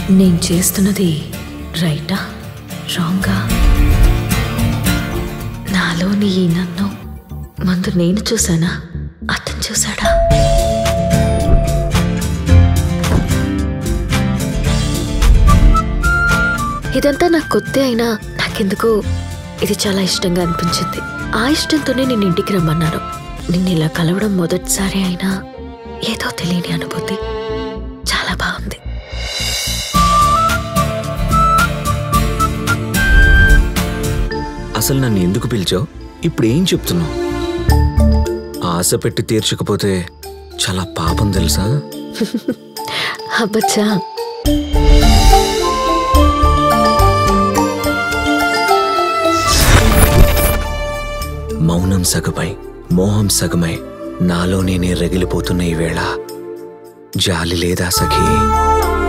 నేను చేస్తున్నది రైటా రాంగా నాలోని ఈ నన్ను ముందు నేను చూసానా అతను చూసాడా ఇదంతా నాకు కొత్త అయినా నాకెందుకో ఇది చాలా ఇష్టంగా అనిపించింది ఆ ఇష్టంతోనే నేను ఇంటికి రమ్మన్నాను నిన్ను ఇలా కలవడం మొదటిసారి అయినా ఏదో తెలియని అనుభూతి చాలా బాగుంది అసలు నన్ను ఎందుకు పిలిచావు ఇప్పుడు ఏం చెప్తున్నావు ఆశ పెట్టి తీర్చకపోతే చాలా పాపం తెలుసా అబ్బచ్చా మౌనం సగమై మోహం సగమై నాలో నేనే రగిలిపోతున్న ఈ వేళ జాలి లేదా సఖీ